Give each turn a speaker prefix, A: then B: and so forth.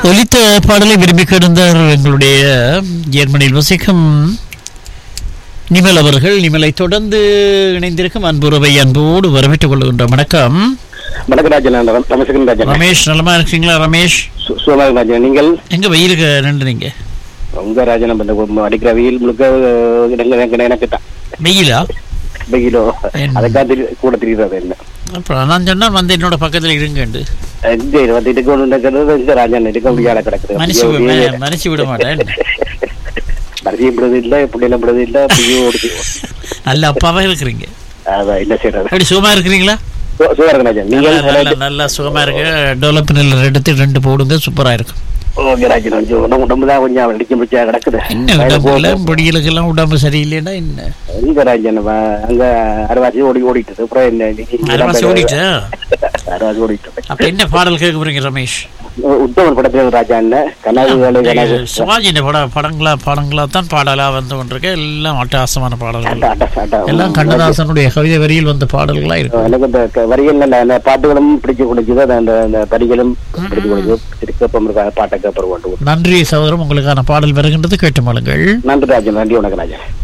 A: ஒலித்த பாடலை விரும்பி கிடந்தார் எங்களுடைய ஜெர்மனியில் வசிக்கும் நிமல் அவர்கள் நிமலை தொடர்ந்து இணைந்திருக்கும் அன்புறவை அன்போடு வரவேற்றுக் கொள்கின்ற வணக்கம்
B: வணக்கம் ராஜன் நான் ரம்- ரமேஷ்கரன் ராஜன்
A: ரமேஷ் நலமா இருக்கீங்களா ரமேஷ்
B: சு- சுகமாக ராஜன் நீங்கள்
A: எங்க வெயிலுக்கு நின்றுறீங்க
B: உங்க ராஜன் நம்ம இந்த உம் அடிக்கிற வெயில் முழுக்க அஹ், எனக்கு எனக்கு எனக்கு தான்
A: வெயிலா
B: வெயிலோ
A: என்ன?
B: அதுக்காக தெரி கூட தெரியுறது என்ன
A: அப்புறம் நான் சொன்னா வந்து என்னோட பக்கத்துல இருங்கண்டு
B: எங்க வந்து இதுக்கு ஒன்று நடக்கிறது இந்த ராஜன் இருக்க முடியாத கிடக்குது
A: மனுஷி ம- மனுஷி விட மாட்டேன்
B: மனசையும் விடுறது இல்ல பிள்ளைகளும் விடுறது இல்ல பிள்ளையும் ஓடுது
A: நல்ல அப்பாவா இருக்கிறீங்க
B: அதான் என்ன செய்யறது
A: எப்படி சுகமா இருக்கிறீங்களா
B: சு- சுகமாக ராஜன்
A: நல்லா
B: நீங்கள்
A: நல்லா நல்லா சுகமா இருக்கு டெவலப் எடுத்து ரெண்டு போடுங்க சூப்பரா இருக்கும்
B: ஓகே ராஜன் கொஞ்சம் உடம்பு உடம்பு தான் கொஞ்சம் அடிக்க முடிச்சா கிடக்குது
A: என்ன உடம்புல முடியலுக்கெல்லாம் உடம்பு சரியில்லைன்னா என்ன
B: எங்க ராஜன் வ- அங்க அரைவாசி ஓடி ஓடிட்டு அப்புறம் என்ன இன்னைக்கு
A: அரைவாசி ஓடிட்டா
B: அரைவாசி ஓடிட்டு
A: அப்ப என்ன பாடல் கேட்க போறீங்க ரமேஷ்
B: உத்தமன் படத்துல ராஜா என்ன கனவு வேலை கனவு
A: சிவாஜியின் பட படங்களா படங்களா தான் பாடலா வந்து கொண்டிருக்கு எல்லாம் அட்டகாசமான பாடல்கள்
B: அட, அட,
A: எல்லாம் கண்ணதாசனுடைய கவிதை வரியில் வந்த பாடல்களா இருக்கு
B: எனக்கு இந்த க- வரிகள் நல்ல அந்த பாட்டுகளும் பிடிச்சு கொடுக்குது அந்த- அந்த அந்த வரிகளும் பிடிச்சு கொடுக்குது திருக்கப்பம் இருக்க பாட்டை கேப்பர் கொண்டு
A: நன்றி சகோதரம் உங்களுக்கான பாடல் வருகின்றது கேட்டு மாளுங்கள்
B: நன்றி ராஜன் நன்றி வணக்கம் ராஜன்